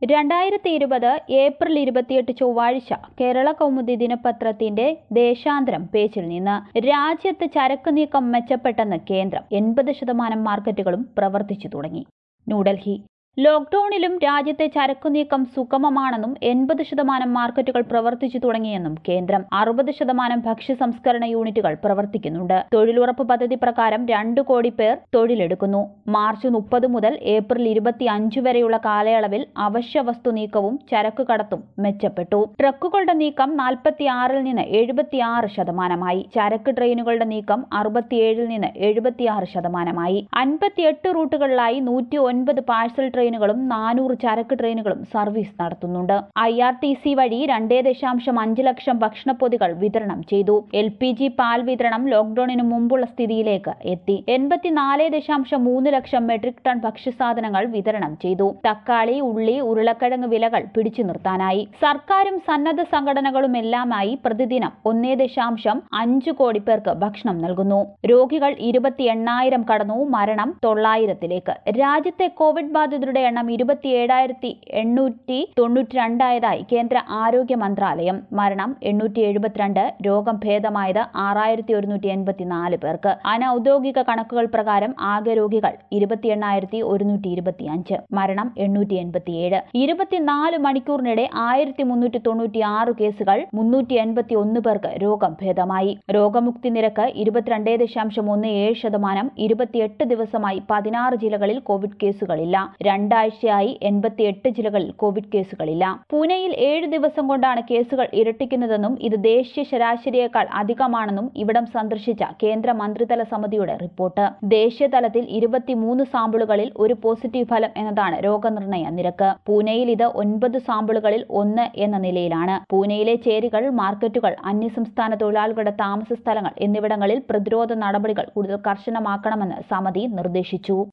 രണ്ടായിരത്തി ഇരുപത് ഏപ്രിൽ ഇരുപത്തിയെട്ട് ചൊവ്വാഴ്ച കേരള കൗമുദി ദിനപത്രത്തിന്റെ ദേശാന്തരം പേജിൽ നിന്ന് രാജ്യത്ത് ചരക്ക് നീക്കം മെച്ചപ്പെട്ടെന്ന് കേന്ദ്രം എൺപത് ശതമാനം മാർക്കറ്റുകളും പ്രവർത്തിച്ചു തുടങ്ങി ന്യൂഡൽഹി ലോക്ഡൌണിലും രാജ്യത്തെ ചരക്കു നീക്കം സുഗമമാണെന്നും എൺപത് ശതമാനം മാർക്കറ്റുകൾ പ്രവർത്തിച്ചു തുടങ്ങിയെന്നും കേന്ദ്രം അറുപത് ശതമാനം ഭക്ഷ്യ സംസ്കരണ യൂണിറ്റുകൾ പ്രവർത്തിക്കുന്നുണ്ട് തൊഴിലുറപ്പ് പദ്ധതി പ്രകാരം രണ്ടു കോടി പേർ തൊഴിലെടുക്കുന്നു മാർച്ച് മുപ്പത് മുതൽ ഏപ്രിൽ ഇരുപത്തി അഞ്ച് വരെയുള്ള കാലയളവിൽ അവശ്യ വസ്തു നീക്കവും ചരക്ക് കടത്തും മെച്ചപ്പെട്ടു ട്രക്കുകളുടെ നീക്കം നാൽപ്പത്തിയാറിൽ നിന്ന് എഴുപത്തിയാറ് ശതമാനമായി ചരക്ക് ട്രെയിനുകളുടെ നീക്കം അറുപത്തിയേഴിൽ നിന്ന് എഴുപത്തിയാറ് ശതമാനമായി അൻപത്തിയെട്ട് റൂട്ടുകളിലായി നൂറ്റി ഒൻപത് പാഴ്സൽ ട്രെയിനുകളും നാനൂറ് ചരക്ക് ട്രെയിനുകളും സർവീസ് നടത്തുന്നുണ്ട് ഐ ആർ ടി സി വഴി രണ്ടേ ദശാംശം അഞ്ച് ലക്ഷം ഭക്ഷണപ്പൊതികൾ വിതരണം ചെയ്തു എൽ പി ജി പാൽ വിതരണം ലോക്ഡൌണിന് മുമ്പുള്ള സ്ഥിതിയിലേക്ക് എത്തി എൺപത്തിനാല് ദശാംശം മൂന്ന് ലക്ഷം മെട്രിക് ടൺ ഭക്ഷ്യസാധനങ്ങൾ വിതരണം ചെയ്തു തക്കാളി ഉള്ളി ഉരുളക്കിഴങ്ങ് വിലകൾ പിടിച്ചു നിർത്താനായി സർക്കാരും സന്നദ്ധ സംഘടനകളുമെല്ലാമായി പ്രതിദിനം ഒന്നേ ദശാംശം അഞ്ച് കോടി പേർക്ക് ഭക്ഷണം നൽകുന്നു രോഗികൾ ഇരുപത്തി എണ്ണായിരം കടന്നു മരണം തൊള്ളായിരത്തിലേക്ക് രാജ്യത്തെ കോവിഡ് ബാധിതരുടെ എണ്ണം ഇരുപത്തിയേഴായിരത്തി എണ്ണൂറ്റി തൊണ്ണൂറ്റി രണ്ടായതായി കേന്ദ്ര ആരോഗ്യ മന്ത്രാലയം മരണം എണ്ണൂറ്റി എഴുപത്തിരണ്ട് രോഗം ഭേദമായത് ആറായിരത്തി ഒരുന്നൂറ്റി എൺപത്തിനാല് പേർക്ക് അനൌദ്യോഗിക കണക്കുകൾ പ്രകാരം ആകെ രോഗികൾ ഇരുപത്തി എണ്ണായിരത്തി ഒരുന്നൂറ്റി ഇരുപത്തിയഞ്ച് മരണം എണ്ണൂറ്റി എൺപത്തിയേഴ് ഇരുപത്തിനാല് മണിക്കൂറിനിടെ ആയിരത്തി മുന്നൂറ്റി തൊണ്ണൂറ്റി ആറ് കേസുകൾ മുന്നൂറ്റി എൺപത്തി ഒന്ന് പേർക്ക് രോഗം ഭേദമായി രോഗമുക്തി നിരക്ക് ഇരുപത്തിരണ്ട് ദശാംശം ഒന്ന് ഏഴ് ശതമാനം ഇരുപത്തിയെട്ട് ദിവസമായി പതിനാറ് ജില്ലകളിൽ കോവിഡ് കേസുകളില്ല രണ്ടാഴ്ചയായി എൺപത്തിയെട്ട് ജില്ലകളിൽ കോവിഡ് കേസുകളില്ല പൂനെയിൽ ഏഴ് ദിവസം കൊണ്ടാണ് കേസുകൾ ഇരട്ടിക്കുന്നതെന്നും ഇത് ദേശീയ ശരാശരിയേക്കാൾ അധികമാണെന്നും ഇവിടം സന്ദർശിച്ച കേന്ദ്ര മന്ത്രിതല സമിതിയുടെ റിപ്പോർട്ട് ദേശീയ തലത്തിൽ ഇരുപത്തിമൂന്ന് സാമ്പിളുകളിൽ ഒരു പോസിറ്റീവ് ഫലം എന്നതാണ് രോഗനിർണയ നിരക്ക് പൂനെയിൽ ഇത് ഒൻപത് സാമ്പിളുകളിൽ ഒന്ന് എന്ന നിലയിലാണ് പൂനെയിലെ ചേരികൾ മാർക്കറ്റുകൾ അന്യസംസ്ഥാന തൊഴിലാളികളുടെ താമസ സ്ഥലങ്ങൾ എന്നിവിടങ്ങളിൽ പ്രതിരോധ നടപടികൾ കൂടുതൽ കർശനമാക്കണമെന്ന് സമിതി നിർദ്ദേശിച്ചു